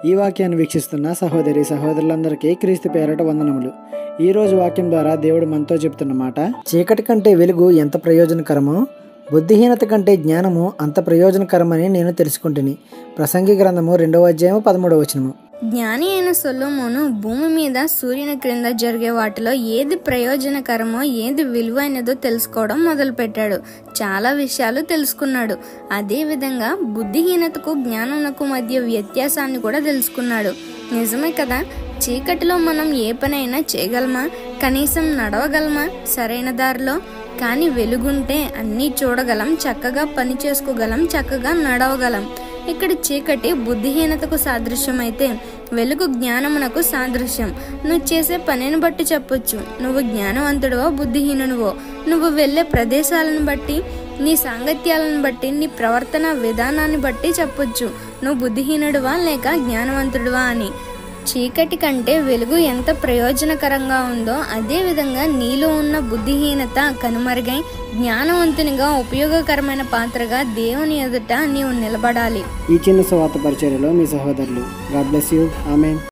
ఈ వాక్యాన్ని వీక్షిస్తున్న సహోదరి సహోదరులందరికీ క్రీస్తు పేరట వందనములు ఈ రోజు వాక్యం ద్వారా దేవుడు మనతో చెప్తున్న మాట చీకటి కంటే వెలుగు ఎంత ప్రయోజనకరమో బుద్ధిహీనత కంటే జ్ఞానము అంత ప్రయోజనకరమని నేను తెలుసుకుంటుని ప్రసంగి గ్రంథము రెండవ అధ్యాయము పదమూడవ వచనము జ్ఞాని అయిన సొలోమోను భూమి మీద సూర్యుని క్రింద జరిగే వాటిలో ఏది ప్రయోజనకరమో ఏది విలువైనదో తెలుసుకోవడం మొదలుపెట్టాడు చాలా విషయాలు తెలుసుకున్నాడు అదేవిధంగా బుద్ధిహీనతకు జ్ఞానమునకు మధ్య వ్యత్యాసాన్ని కూడా తెలుసుకున్నాడు నిజమే కదా చీకటిలో మనం ఏ పనైనా చేయగలమా కనీసం నడవగలమా సరైన దారిలో కానీ వెలుగుంటే అన్నీ చూడగలం చక్కగా పని చేసుకోగలం చక్కగా నడవగలం ఇక్కడ చీకటి బుద్ధిహీనతకు సాదృశ్యం అయితే వెలుగు జ్ఞానమునకు సాదృశ్యం నువ్వు చేసే పనిని బట్టి చెప్పొచ్చు నువ్వు జ్ఞానవంతుడివో బుద్ధిహీనునివో నువ్వు వెళ్ళే ప్రదేశాలను బట్టి నీ సాంగత్యాలను బట్టి నీ ప్రవర్తన విధానాన్ని బట్టి చెప్పొచ్చు నువ్వు బుద్ధిహీనుడివా లేక జ్ఞానవంతుడివా అని చీకటి కంటే వెలుగు ఎంత ప్రయోజనకరంగా ఉందో అదే విధంగా నీలో ఉన్న బుద్ధిహీనత కనుమరుగై జ్ఞానవంతునిగా ఉపయోగకరమైన పాత్రగా దేవుని ఎదుట నీవు నిలబడాలి ఈ చిన్న స్వాత పరిచర్యలో మీ సహోదరులు గాడ్ బ్లెస్ యూ ఆమెన్